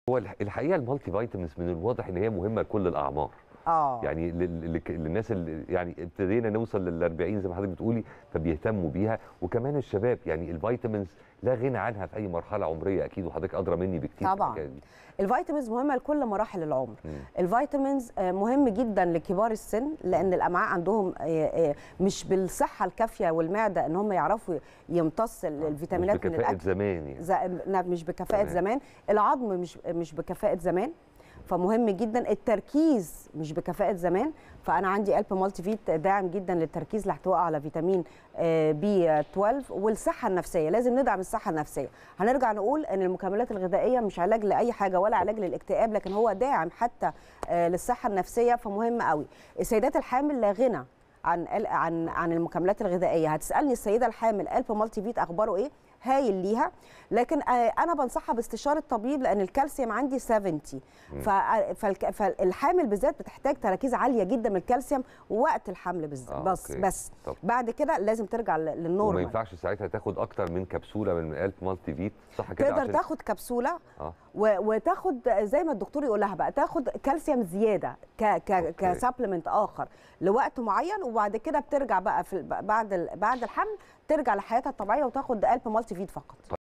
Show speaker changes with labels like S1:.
S1: هو الح- الحقيقه المالتي فيتامينز من الواضح ان هي مهمه لكل الاعمار
S2: اه
S1: يعني لل- لل- للناس اللي يعني ابتدينا نوصل لل 40 زي ما حضرتك بتقولي فبيهتموا بيها وكمان الشباب يعني الفيتامينز لا غنى عنها في اي مرحله عمريه اكيد وحضرتك ادرى مني بكتير في
S2: طبعاً.
S1: الحكاية دي.
S2: الفيتامينز مهمه لكل مراحل العمر
S1: مم.
S2: الفيتامينز آه، مهم جدا لكبار السن لان الامعاء عندهم آه، آه، مش بالصحه الكافيه والمعده ان هم يعرفوا يمتص ال- الفيتامينات
S1: مش
S2: من
S1: بكفاءه
S2: الاكل
S1: زمان يعني
S2: ز- لا، مش بكفاءه
S1: تمام.
S2: زمان العظم مش مش بكفاءه زمان فمهم جدا التركيز مش بكفاءه زمان فانا عندي قلب مالتي فيت داعم جدا للتركيز لاحتوائه على فيتامين آه، بي 12 والصحه النفسيه لازم ندعم الصحه النفسيه هنرجع نقول ان المكملات الغذائيه مش علاج لاي حاجه ولا علاج للاكتئاب لكن هو داعم حتى آه، للصحه النفسيه فمهم قوي السيدات الحامل لا غنى عن ال- عن عن المكملات الغذائيه هتسالني السيده الحامل قلب مالتي فيت اخباره ايه هايل ليها لكن آه، انا بنصحها باستشاره طبيب لان الكالسيوم عندي 70 ف- فالك- فالحامل بالذات بتحتاج تركيز عاليه جدا من الكالسيوم وقت الحمل بالذات
S1: آه،
S2: بس
S1: أوكي.
S2: بس
S1: طب.
S2: بعد كده لازم ترجع ل-
S1: وما
S2: للنورمال
S1: ينفعش ساعتها تاخد اكتر من كبسوله من الف مالتي فيت صح كده
S2: تقدر
S1: عشان
S2: تاخد كبسوله
S1: اه
S2: و- وتاخد زي ما الدكتور يقول لها بقى تاخد كالسيوم زياده ك ك
S1: أوكي.
S2: كسبلمنت اخر لوقت معين وبعد كده بترجع بقى في ال- بعد ال- بعد الحمل ترجع لحياتها الطبيعيه وتاخد قلب مالتي فيت فقط